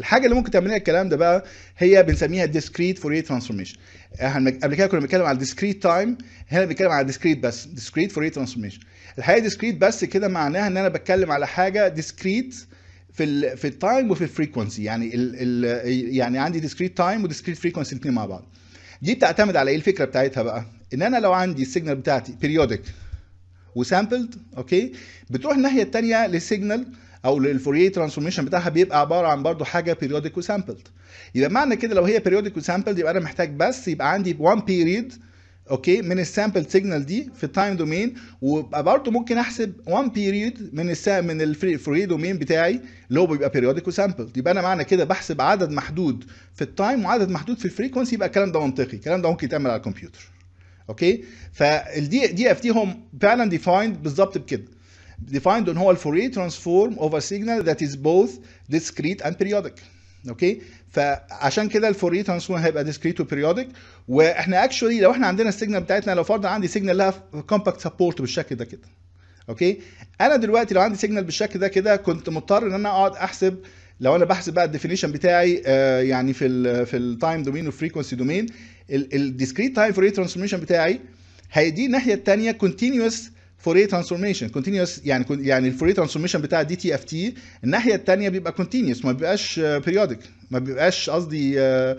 الحاجه اللي ممكن تعملها الكلام ده بقى هي بنسميها discrete Fourier transformation احنا قبل كده كنا بنتكلم على discrete time هنا بنتكلم على discrete بس discrete Fourier transformation الحقيقه discrete بس كده معناها ان انا بتكلم على حاجه discrete في ال في التايم وفي الفريكونسي يعني ال ال يعني عندي discrete time ودiscrete frequency الاثنين مع بعض دي بتعتمد على ايه الفكره بتاعتها بقى ان انا لو عندي السيجنال بتاعتي periodic وسامبلد اوكي بتروح الناحيه الثانيه للسيجنال او للفوريه ترانسفورميشن بتاعها بيبقى عباره عن برضو حاجه بيريودك وسامبلد يبقى معنى كده لو هي بيريودك وسامبلد يبقى انا محتاج بس يبقى عندي 1 بيريد اوكي من السامبل سيجنال دي في التايم دومين ويبقى برضه ممكن احسب 1 بيريد من السا من الفوريه دومين بتاعي اللي هو بيبقى بيريودك وسامبلد يبقى انا معنى كده بحسب عدد محدود في التايم وعدد محدود في الفريكونسي يبقى الكلام ده منطقي الكلام ده ممكن يتعمل على الكمبيوتر اوكي فالدي دي اف تي هم فعلا ديفايند بالظبط بكده defined ان هو الفوريه transform of a signal that is both discrete and periodic اوكي فعشان كده الفوريه ترانسفورم هيبقى discrete و periodic واحنا اكشولي لو احنا عندنا السيجنال بتاعتنا لو فرضا عندي سيجنال لها كومباكت سبورت بالشكل ده كده اوكي انا دلوقتي لو عندي سيجنال بالشكل ده كده كنت مضطر ان انا اقعد احسب لو انا بحسب بقى الديفينيشن بتاعي آه يعني في ال في التايم دومين والفريكونسي دومين الديسكريت تايم فوريه ترانسفورميشن بتاعي هيدي الناحيه الثانيه كونتينوس فوريه ترانسفورميشن كونتينوس يعني يعني الفوريه ترانسفورميشن بتاع دي تي اف تي الناحيه الثانيه بيبقى كونتينوس ما بيبقاش بيريودك ما بيبقاش قصدي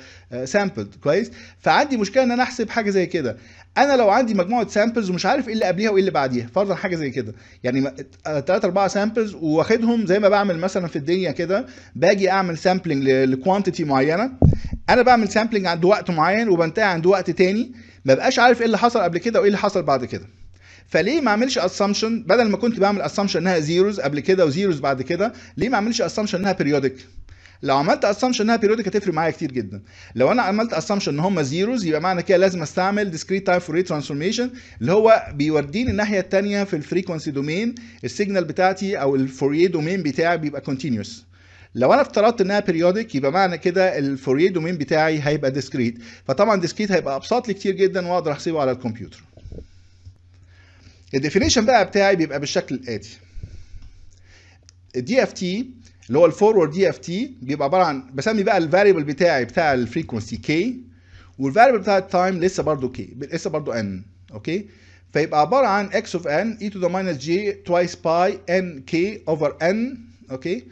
سامبلد كويس فعندي مشكله ان انا احسب حاجه زي كده انا لو عندي مجموعه سامبلز ومش عارف ايه اللي قبليها وايه اللي بعديها فرضا حاجه زي كده يعني 3 4 سامبلز واخدهم زي ما بعمل مثلا في الدنيا كده باجي اعمل سامبلنج لكوانتيتي معينه انا بعمل سامبلنج عند وقت معين وبنتهي عند وقت تاني ما بقاش عارف ايه اللي حصل قبل كده وايه اللي حصل بعد كده فليه ما اعملش اسامبشن بدل ما كنت بعمل اسامبشن انها زيروز قبل كده وزيروز بعد كده ليه ما اعملش اسامبشن انها بيريودك لو عملت اسامبشن انها بيريودك هتفرق معايا كتير جدا لو انا عملت اسامبشن ان هم زيروز يبقى معنى كده لازم استعمل ديسكريت تايم فوريه ترانسفورميشن اللي هو بيوديني الناحيه الثانيه في الفريكونسي دومين السيجنال بتاعتي او الفوريه دومين بتاعي بيبقى كونتينوس لو انا افترضت انها بيريودك يبقى معنى كده الفوريه دومين بتاعي هيبقى ديسكريت فطبعا ديسكريت هيبقى ابسط لي كتير جدا واقدر احسبه على الكمبيوتر الديفينيشن بقى بتاعي بيبقى بالشكل الاتي الدي اف تي اللي هو الفورورد دي اف تي بيبقى عباره عن بسمي بقى الفاريبل بتاعي بتاع الفريكونسي كي والفاريبل بتاع التايم لسه برضه كي لسه برضه ان اوكي فيبقى عباره عن x of n e to the minus j twice pi n k over n اوكي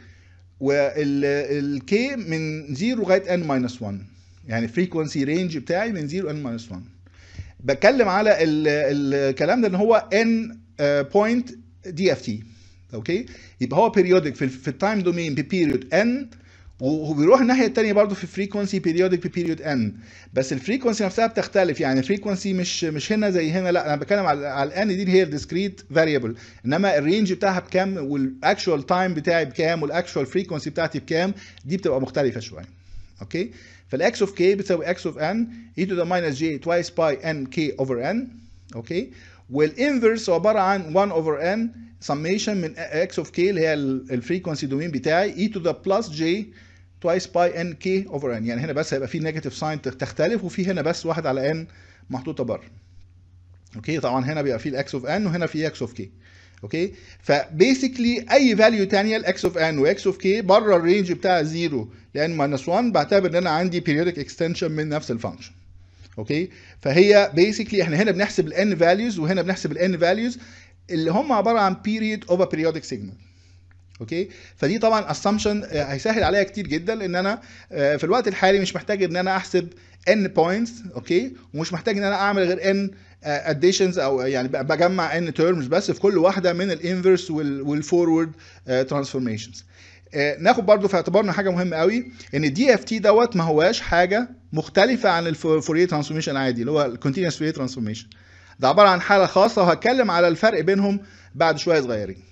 والكي من 0 لغايه n minus 1 يعني الفريكونسي رينج بتاعي من 0 n minus 1 بتكلم على الكلام ده ان هو n بوينت دي اف تي اوكي يبقى هو بيريودك في, في التايم دومين ببيريود ان وبيروح الناحيه الثانيه برضه في فريكونسي بيريودك ببيريود ان بس الفريكونسي نفسها بتختلف يعني الفريكونسي مش مش هنا زي هنا لا انا بتكلم على على الان دي اللي هي الديسكريت فاريبل انما الرينج بتاعها بكام والاكشوال تايم بتاعي بكام والاكشوال فريكونسي بتاعتي بكام دي بتبقى مختلفه شويه اوكي فالاكس اوف كي بتساوي اكس اوف ان اي تو ذا ماينس جي توايس باي ان كي اوفر ان اوكي والانفرس عباره عن 1 اوفر ان سميشن من اكس اوف كي اللي هي الفريكونسي دومين بتاعي اي تو ذا بلس جي توايس باي ان كي اوفر ان يعني هنا بس هيبقى في نيجاتيف ساين تختلف وفي هنا بس واحد على ان محطوطه بره اوكي طبعا هنا بيبقى في الاكس اوف ان وهنا في اكس اوف كي اوكي فبيسكلي اي فاليو ثانيه الاكس اوف ان واكس اوف كي بره الرينج بتاع 0 لان ماينس 1 بعتبر ان انا عندي بيريودك اكستنشن من نفس الفانكشن اوكي فهي بيسكلي احنا هنا بنحسب الان فاليوز وهنا بنحسب الان فاليوز اللي هم عباره عن بيريد اوف بيريودك سيجنال اوكي فدي طبعا اسامبشن هيسهل عليا كتير جدا لان انا في الوقت الحالي مش محتاج ان انا احسب n بوينتس اوكي ومش محتاج ان انا اعمل غير n اديشنز او يعني بجمع n تيرمز بس في كل واحده من الانفرس والفورورد ترانسفورميشنز ناخد برضو في اعتبارنا حاجه مهمه قوي ان الدي اف تي دوت ما هواش حاجه مختلفه عن الفوريه ترانسفورميشن العادي اللي هو الكونتينوس فوريه ترانسفورميشن ده عباره عن حاله خاصه وهتكلم على الفرق بينهم بعد شويه صغيرين